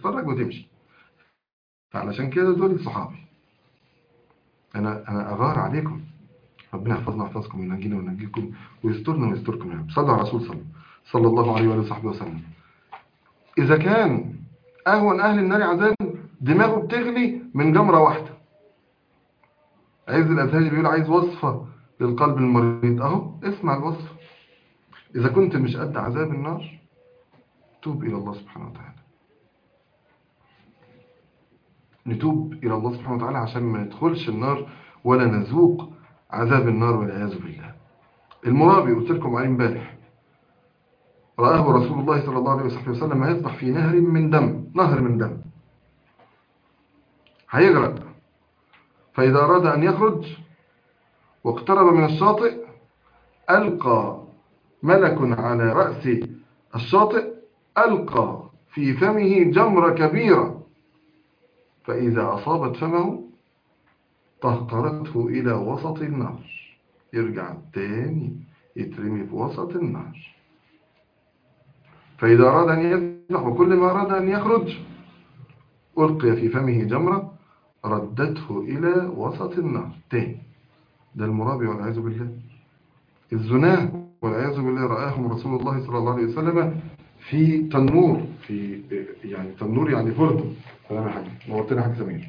تتفرج وتمشي فعلشان كده دول صحابي انا انا اغار عليكم ربنا يحفظنا ويحفظكم وينجينا وينجيكم ويسترنا ويستركم يا رب صلوا على الرسول صلى صلى الله عليه وآله وصحبه وسلم إذا كان أهون أهل النار عذاب دماغه بتغلي من جمرة واحدة عز الأزهري بيقول عايز وصفة للقلب المريض أهو اسمع الوصفة إذا كنت مش قد عذاب النار توب إلى الله سبحانه وتعالى نتوب إلى الله سبحانه وتعالى عشان ما ندخلش النار ولا نذوق عذاب النار والعياذ بالله المرابي قلت لكم عليه امبارح رآه رسول الله صلى الله عليه وسلم يسبح في نهر من دم نهر من دم هيغرق فإذا أراد أن يخرج واقترب من الشاطئ ألقى ملك على رأس الشاطئ ألقى في فمه جمرة كبيرة فإذا أصابت فمه طهقرته إلى وسط النار يرجع تاني يترمي في وسط النار فإذا أراد أن يسبح وكل ما أراد أن يخرج ألقي في فمه جمرة ردته إلى وسط النار تاني ده المرابي والعياذ بالله الزناه والعياذ بالله رآهم رسول الله صلى الله عليه وسلم في تنور في يعني تنور يعني فرن سلام يا حاج نورتنا حاج سمير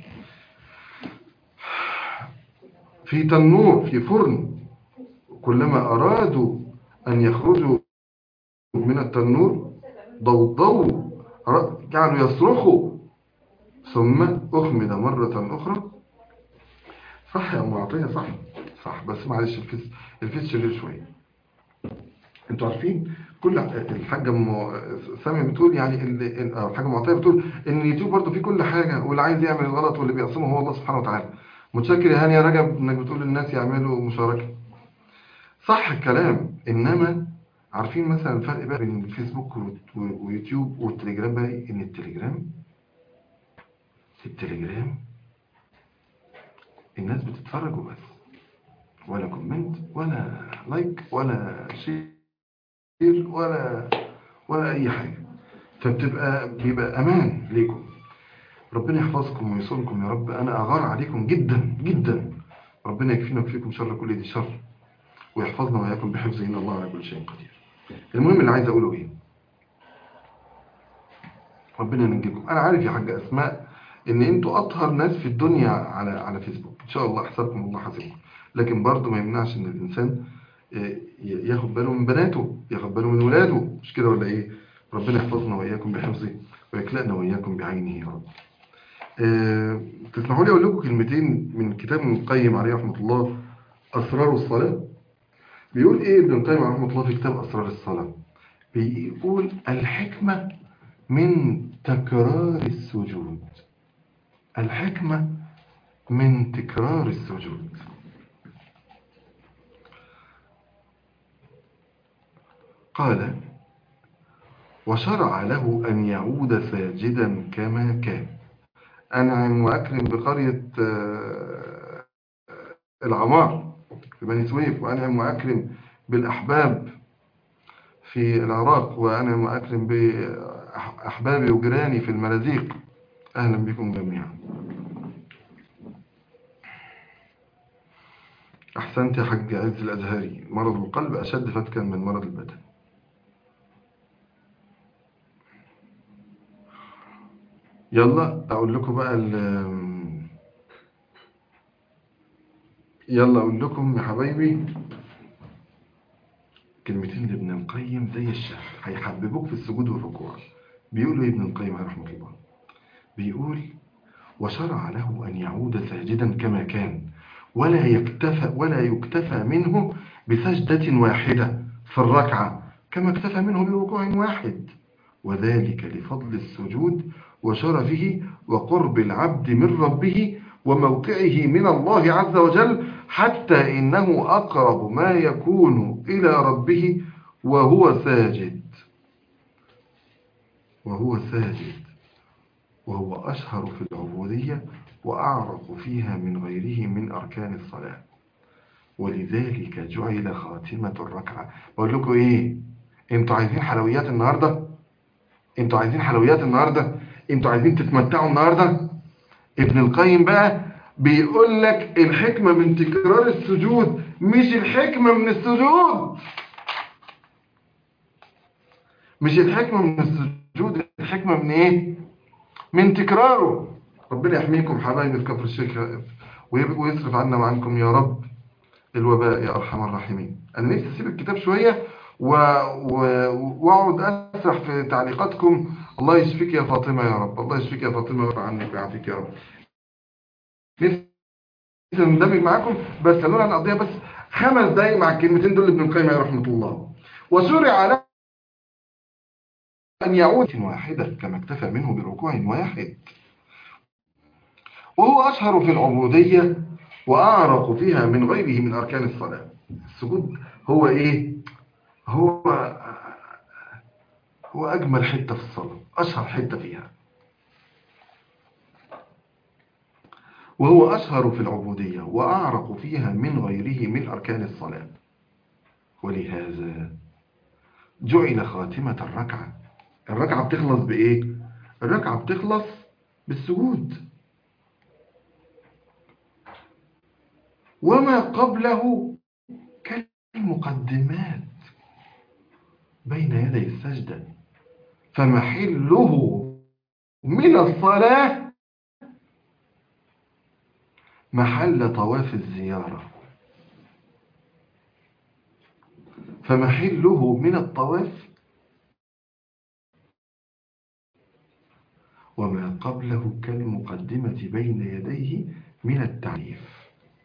في تنور في فرن كلما أرادوا أن يخرجوا من التنور ضوضوا جعلوا يصرخوا ثم أخمد مرة أخرى صح يا أم عطية صح صح بس معلش الفيس الفيس شرير شوية انتوا عارفين كل الحاجة م... سامي بتقول يعني الحاجة معطية بتقول ان اليوتيوب برضه فيه كل حاجة واللي عايز يعمل الغلط واللي بيعصمه هو الله سبحانه وتعالى متشكر يا هاني يا رجب انك بتقول للناس يعملوا مشاركة صح الكلام انما عارفين مثلا الفرق بقى بين الفيسبوك ويوتيوب والتليجرام بقى ان التليجرام التليجرام الناس بتتفرج وبس ولا كومنت ولا لايك ولا شير ولا ولا اي حاجة فبتبقى بيبقى امان ليكم ربنا يحفظكم ويصونكم يا رب انا اغار عليكم جدا جدا ربنا يكفينا ويكفيكم شر كل ذي شر ويحفظنا وإياكم بحفظه إن الله على كل شيء قدير المهم اللي عايز أقوله إيه ربنا ينجيكم أنا عارف يا حاجة أسماء إن أنتوا أطهر ناس في الدنيا على على فيسبوك إن شاء الله أحسبكم الله حسبكم لكن برضه ما يمنعش إن الإنسان ياخد باله من بناته ياخد باله من ولاده مش كده ولا إيه ربنا يحفظنا وإياكم بحفظه ويكلأنا وإياكم بعينه يا رب أه تسمحوا لي أقول لكم كلمتين من كتاب ابن القيم عليه رحمة الله أسرار الصلاة بيقول إيه ابن القيم عليه رحمة الله في كتاب أسرار الصلاة بيقول الحكمة من تكرار السجود الحكمة من تكرار السجود قال وشرع له أن يعود ساجدا كما كان أنعم وأكرم بقرية العمار في بني سويف وأنعم وأكرم بالأحباب في العراق وأنعم وأكرم بأحبابي وجيراني في المرازيق أهلا بكم جميعا أحسنت يا حاج عز الأزهري مرض القلب أشد فتكا من مرض البدن يلا أقول لكم بقى يلا أقول لكم يا حبايبي كلمتين لابن القيم زي الشعر هيحببوك في السجود والركوع بيقولوا ابن القيم عليه رحمه الله بيقول وشرع له أن يعود ساجدا كما كان ولا يكتفى ولا يكتفى منه بسجدة واحدة في الركعة كما اكتفى منه بركوع واحد وذلك لفضل السجود وشرفه وقرب العبد من ربه وموقعه من الله عز وجل حتى إنه أقرب ما يكون إلى ربه وهو ساجد وهو ساجد وهو أشهر في العبودية وأعرق فيها من غيره من أركان الصلاة ولذلك جعل خاتمة الركعة بقول لكم إيه انتوا عايزين حلويات النهاردة انتوا عايزين حلويات النهاردة انتوا عايزين تتمتعوا النهارده ابن القيم بقى بيقول لك الحكمة من تكرار السجود مش الحكمة من السجود مش الحكمة من السجود الحكمة من ايه من تكراره ربنا يحميكم حبايبي في كفر الشيخ ويصرف عنا وعنكم يا رب الوباء يا ارحم الراحمين انا نفسي اسيب الكتاب شويه و... و... واقعد اسرح في تعليقاتكم الله يشفيك يا فاطمه يا رب الله يشفيك يا فاطمه ويرفع عنك ويعافيك يا رب نفسي اندمج معاكم بس خلونا نقضيها بس خمس دقايق مع الكلمتين دول لابن القيم عليه رحمه الله وشرع له ان يعود واحده كما اكتفى منه بركوع واحد وهو اشهر في العبوديه واعرق فيها من غيره من اركان الصلاه السجود هو ايه هو هو اجمل حته في الصلاه اشهر حته فيها وهو أشهر في العبودية وأعرق فيها من غيره من أركان الصلاة ولهذا جعل خاتمة الركعة الركعة بتخلص بإيه؟ الركعة بتخلص بالسجود وما قبله كالمقدمات بين يدي السجدة فمحله من الصلاة محل طواف الزيارة فمحله من الطواف وما قبله كالمقدمة بين يديه من التعريف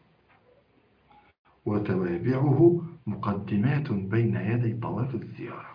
وتوابعه مقدمات بين يدي طواف الزيارة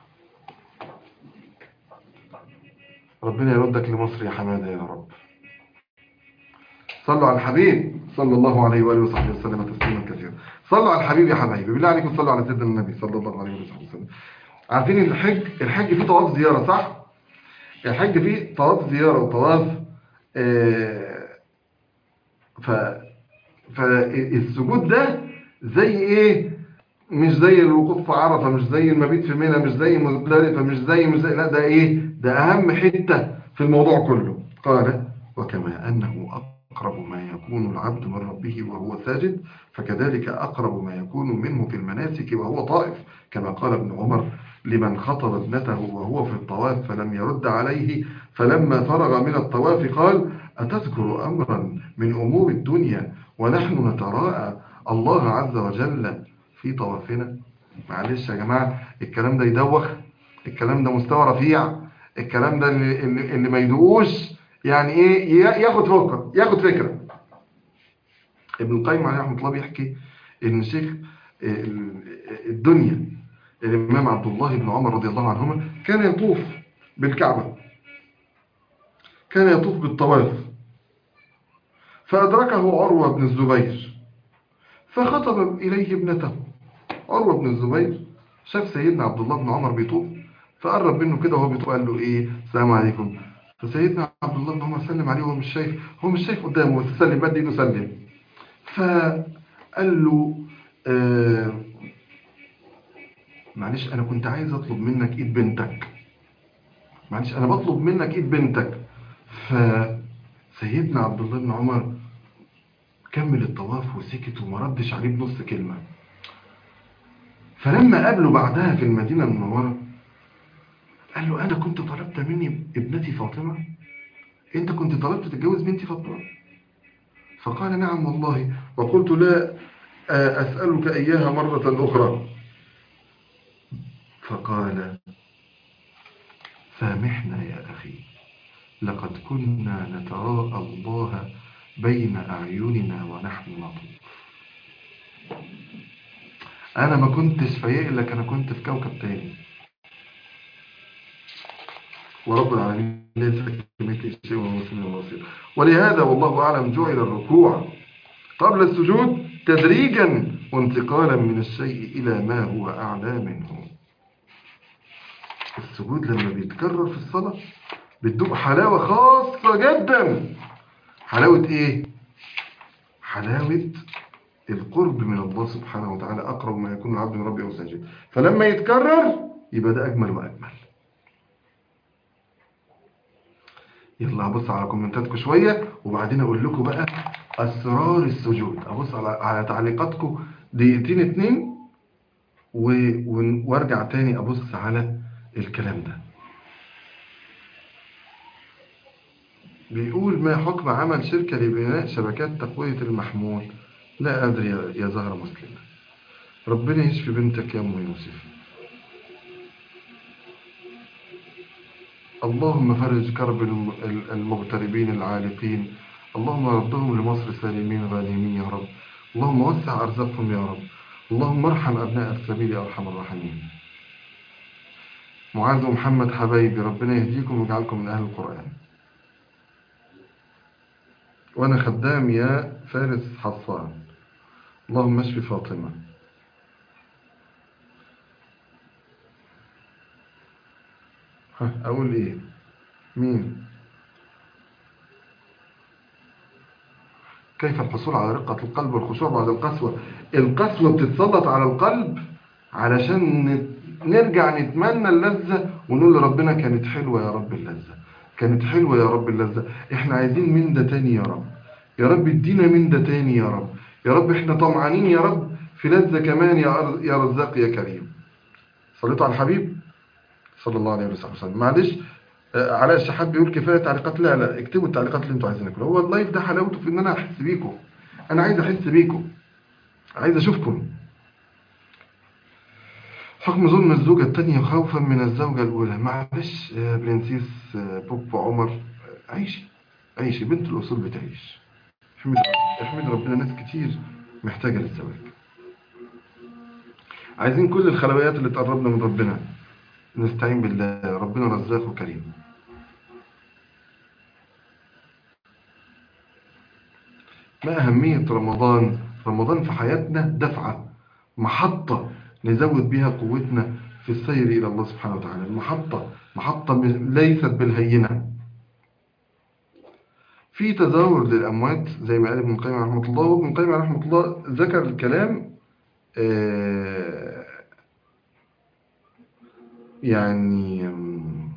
ربنا يردك لمصر يا حمادة يا رب صلوا على الحبيب صلى الله عليه وآله وصحبه وسلم تسليما كثيرا صلوا على الحبيب يا حبايبي بالله عليكم صلوا على سيدنا النبي صلى الله عليه وآله وسلم عارفين الحج الحج فيه طواف زيارة صح الحج فيه طواف زيارة وطواف آه ف فالسجود ده زي ايه مش زي الوقوف في عرفة مش زي المبيت في منى مش زي مزدلفة مش زي مش زي لا ده ايه ده اهم حتة في الموضوع كله قال وكما انه أقرب ما يكون العبد من ربه وهو ساجد فكذلك أقرب ما يكون منه في المناسك وهو طائف كما قال ابن عمر لمن خطب ابنته وهو في الطواف فلم يرد عليه فلما فرغ من الطواف قال أتذكر أمرا من أمور الدنيا ونحن نتراءى الله عز وجل في طوافنا معلش يا جماعة الكلام ده يدوخ الكلام ده مستوى رفيع الكلام ده اللي, اللي, اللي ما يدوقوش يعني ايه ياخد فكره ياخد فكره ابن القيم عليه رحمه الله بيحكي ان شيخ الدنيا الامام عبد الله بن عمر رضي الله عنهما كان يطوف بالكعبه كان يطوف بالطواف فادركه عروه بن الزبير فخطب اليه ابنته عروه بن الزبير شاف سيدنا عبد الله بن عمر بيطوف فقرب منه كده وهو بيطوف قال له ايه السلام عليكم فسيدنا عبد الله بن عمر سلم عليه وهو مش شايف هو مش شايف قدامه بس سلم مد ايده سلم فقال له آه معلش انا كنت عايز اطلب منك ايد بنتك معلش انا بطلب منك ايد بنتك فسيدنا عبد الله بن عمر كمل الطواف وسكت وما ردش عليه بنص كلمه فلما قابله بعدها في المدينه المنوره قال له أنا كنت طلبت مني ابنتي فاطمة أنت كنت طلبت تتجوز بنتي فاطمة فقال نعم والله وقلت لا أسألك إياها مرة أخرى فقال سامحنا يا أخي لقد كنا نتراءى الله بين أعيننا ونحن نطوف أنا ما كنتش فايق لك أنا كنت في كوكب تاني ورب العالمين ليس كمثله شيء وهو السميع البصير ولهذا والله اعلم جعل الركوع قبل السجود تدريجا وانتقالا من الشيء الى ما هو اعلى منه السجود لما بيتكرر في الصلاه بتدوق حلاوه خاصه جدا حلاوه ايه حلاوه القرب من الله سبحانه وتعالى اقرب ما يكون العبد من ربه وساجد فلما يتكرر يبقى ده اجمل واجمل يلا هبص على كومنتاتكم شوية وبعدين اقول لكم بقى اسرار السجود ابص على على تعليقاتكم دقيقتين اتنين و... و... وارجع تاني ابص على الكلام ده بيقول ما حكم عمل شركة لبناء شبكات تقوية المحمول لا أدري يا- يا زهرة مسلمة ربنا يشفي بنتك يا أم يوسف اللهم فرج كرب الم- ال- المغتربين العالقين اللهم ردهم لمصر سالمين غانمين يا رب اللهم وسع أرزاقهم يا رب اللهم ارحم أبناء السبيل يا أرحم الراحمين معاذ ومحمد حبايبي ربنا يهديكم ويجعلكم من أهل القرآن وأنا خدام يا فارس حصان اللهم اشف فاطمة ها أقول إيه مين كيف الحصول على رقة القلب والخشوع بعد القسوة القسوة بتتسلط على القلب علشان ن- نرجع نتمنى اللذة ونقول لربنا كانت حلوة يا رب اللذة كانت حلوة يا رب اللذة احنا عايزين من ده تاني يا رب يا رب ادينا من ده تاني يا رب يا رب احنا طمعانين يا رب في لذة كمان يا أر- يا رزاق يا كريم صليتوا على الحبيب صلى الله عليه وسلم معلش آه، علاء الشحات بيقول كفايه تعليقات لا لا اكتبوا التعليقات اللي انتوا عايزينها كلها هو اللايف ده حلاوته في ان انا احس بيكم انا عايز احس بيكم عايز اشوفكم حكم ظلم الزوجة التانية خوفا من الزوجة الأولى معلش يا برنسيس آه، بوب عمر آه، عيشي عيشي بنت الأصول بتعيش احمد احمد ربنا ناس كتير محتاجة للزواج عايزين كل الخلويات اللي تقربنا من ربنا نستعين بالله ربنا رزاق وكريم ما أهمية رمضان رمضان في حياتنا دفعة محطة نزود بها قوتنا في السير إلى الله سبحانه وتعالى المحطة محطة م- ليست بالهينة في تزاور للأموات زي ما قال ابن القيم رحمه الله وابن القيم رحمه الله ذكر الكلام آه، يعني آم،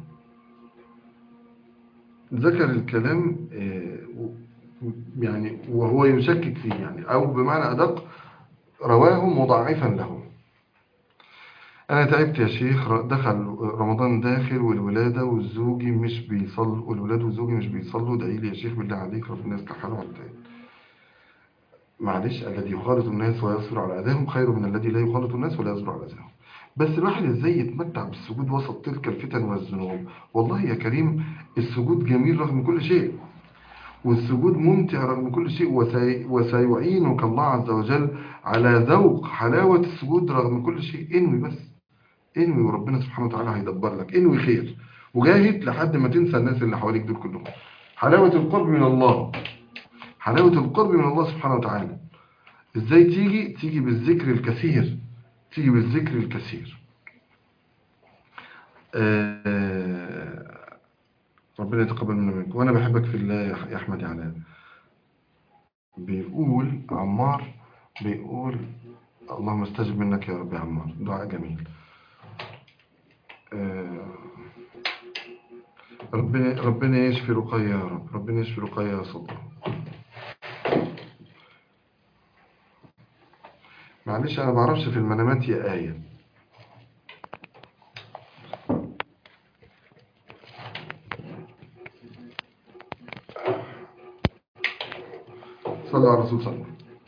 ذكر الكلام آه، و- يعني وهو يشكك فيه يعني أو بمعنى أدق رواه مضاعفا له أنا تعبت يا شيخ ر- دخل رمضان داخل والولادة والزوجي مش بيصلوا والولاد والزوجي مش بيصلوا ادعي لي يا شيخ بالله عليك ربنا يصلح حاله ولا معلش الذي يخالط الناس ويصبر على أذاهم خير من الذي لا يخالط الناس ولا يصبر على أذاهم بس الواحد ازاي يتمتع بالسجود وسط تلك الفتن والذنوب والله يا كريم السجود جميل رغم كل شيء والسجود ممتع رغم كل شيء وسي... وسيعينك الله عز وجل على ذوق حلاوة السجود رغم كل شيء انوي بس انوي وربنا سبحانه وتعالى هيدبر لك انوي خير وجاهد لحد ما تنسى الناس اللي حواليك دول كلهم حلاوة القرب من الله حلاوة القرب من الله سبحانه وتعالى ازاي تيجي تيجي بالذكر الكثير تيجي بالذكر الكثير آه، ربنا يتقبل منا منك وانا بحبك في الله يا يا احمد يا علاء بيقول عمار بيقول اللهم استجب منك يا رب يا عمار دعاء جميل آه، ربنا ربنا يشفي رقية يا رب ربنا يشفي رقية يا صدق معلش انا بعرفش في المنامات يا آية صلى على الرسول صلى الله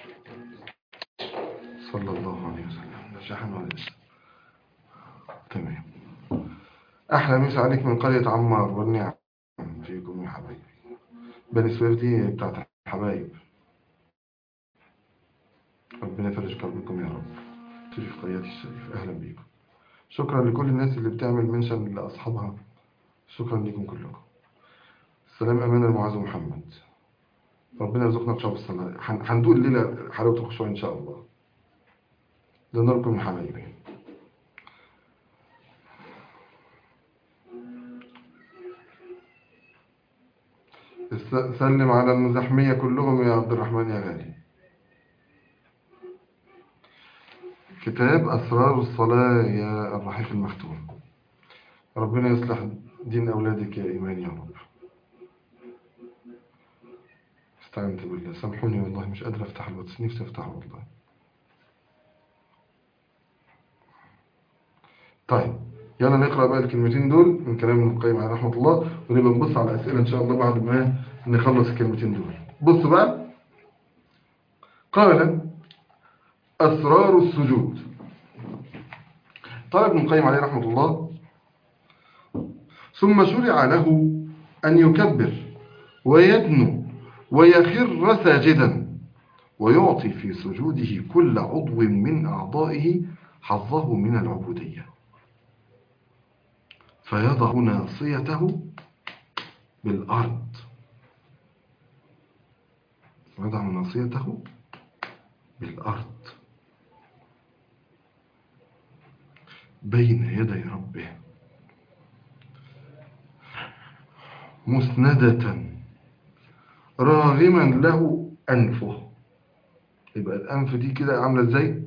صلى الله عليه وسلم نجحنا ولا لسه تمام احلى مسا عليك من قرية عمار والنعم فيكم يا حبايبي بني سويف دي بتاعت الحبايب ربنا يفرج كربكم يا رب تشرف قريتي الشريف اهلا بيكم شكرا لكل الناس اللي بتعمل منشن لاصحابها شكرا لكم كلكم السلام امان المعاذ محمد ربنا يرزقنا بشرف الصلاة هن- هندوق الليلة حلاوة الخشوع إن شاء الله لنركم من حبايبي الس- سلم على المزاحمية كلهم يا عبد الرحمن يا غالي كتاب أسرار الصلاة يا الرحيق المختوم ربنا يصلح دين أولادك يا إيمان يا رب استعنت بالله سامحوني والله مش قادر افتح الواتس نفسي افتحه والله طيب يلا نقرأ بقى الكلمتين دول من كلام ابن القيم عليه رحمة الله ونبقى نبص على الأسئلة إن شاء الله بعد ما نخلص الكلمتين دول بص بقى قال أسرار السجود قال ابن القيم عليه رحمة الله ثم شرع له أن يكبر ويدنو ويخر ساجدا ويعطي في سجوده كل عضو من أعضائه حظه من العبودية فيضع ناصيته بالأرض ويضع ناصيته بالأرض بين يدي ربه مسندة راغما له أنفه يبقى الأنف دي كده عاملة ازاي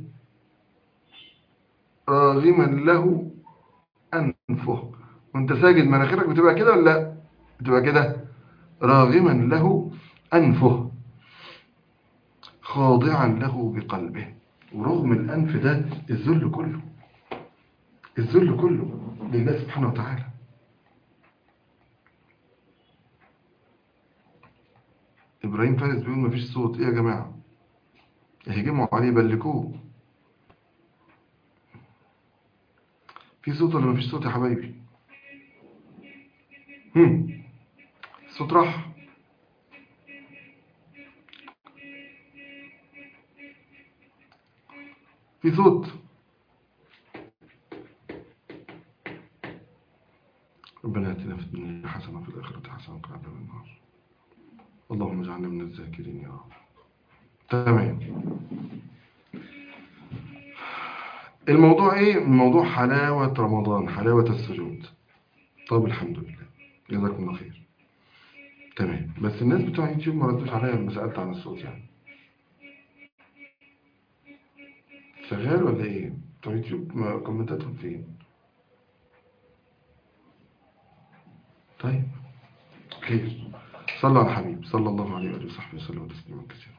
راغما له أنفه وانت ساجد مناخيرك بتبقى كده ولا لا بتبقى كده راغما له أنفه خاضعا له بقلبه ورغم الأنف ده الذل كله الذل كله لله سبحانه وتعالى إبراهيم فارس بيقول مفيش صوت إيه يا جماعة يهجموا عليه يبلكوه في صوت ولا مفيش صوت يا حبايبي هم الصوت راح في صوت ربنا ياتنا في الدنيا حسنه وفي الاخره حسنه وقنا عذاب النار اللهم اجعلنا من الذاكرين يا رب تمام الموضوع ايه الموضوع حلاوة رمضان حلاوة السجود طب الحمد لله جزاكم الله خير تمام بس الناس بتوع يوتيوب ما ردوش عليا لما سألت عن الصوت يعني شغال ولا ايه بتوع يوتيوب ما- كومنتاتهم فين طيب خير صلى على الحبيب صلى الله عليه وآله وصحبه وسلم تسليما كثيرا